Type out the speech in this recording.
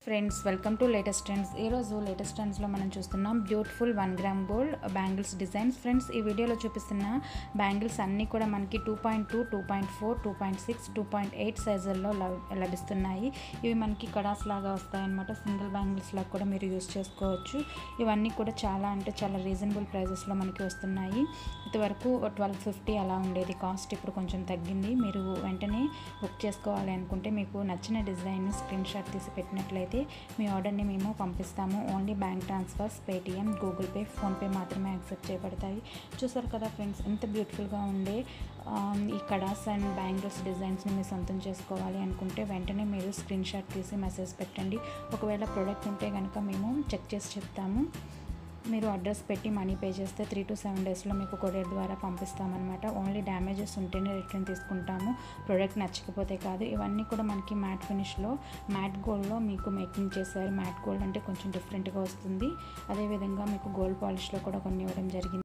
friends welcome to latest trends ఈరోజు latest ట్రెండ్స్లో మనం చూస్తున్నాం beautiful one gram gold bangles designs friends ఈ వీడియోలో చూపిస్తున్న బ్యాంగిల్స్ అన్నీ కూడా మనకి two point two two point four two point six two point eight సైజుల్లో లభిస్తున్నాయి ఇవి మనకి కడాస్ లాగా వస్తాయన్నమాట సింగిల్ బ్యాంగిల్స్ లాగా కూడా మీరు యూస్ చేసుకోవచ్చు ఇవన్నీ కూడా చాలా అంటే చాలా రీజనబుల్ ప్రైజెస్లో మనకి వస్తున్నాయి ఇంతవరకు ట్వెల్వ్ ఫిఫ్టీ అలా ఉండేది కాస్ట్ ఇప్పుడు కొంచెం తగ్గింది మీరు వెంటనే బుక్ చేసుకోవాలి అనుకుంటే మీకు నచ్చిన డిజైన్ స్క్రీన్ షాట్ తీసి పెట్టినట్లయితే మీ ఆర్డర్ని మేము పంపిస్తాము only bank transfers Paytm Google Pay PhonePe మాత్రమే యాక్సెప్ట్ చేయబడతాయి చూసారు కదా ఫ్రెండ్స్ ఎంత బ్యూటిఫుల్గా ఉండే ఆ, ఈ కడాస్ అండ్ బ్యాంగిల్స్ డిజైన్స్ని మీరు సొంతం చేసుకోవాలి అనుకుంటే వెంటనే మీరు స్క్రీన్ షాట్ తీసి మెసేజ్ పెట్టండి ఒకవేళ ప్రోడక్ట్ ఉంటే కనుక మేము చెక్ చేసి చెప్తాము మీరు అడ్రస్ పెట్టి మనీ పే చేస్తే త్రీ టు సెవెన్ డేస్లో మీకు కొరియర్ ద్వారా పంపిస్తామన్నమాట ఓన్లీ డ్యామేజెస్ ఉంటేనే రిటర్న్ తీసుకుంటాము ప్రోడక్ట్ నచ్చకపోతే కాదు ఇవన్నీ కూడా మనకి మ్యాట్ ఫినిష్లో మ్యాట్ గోల్డ్లో మీకు మేకింగ్ చేశారు మ్యాట్ గోల్డ్ అంటే కొంచెం డిఫరెంట్గా వస్తుంది అదేవిధంగా మీకు గోల్డ్ పాలిష్లో కూడా కొన్ని ఇవ్వడం జరిగింది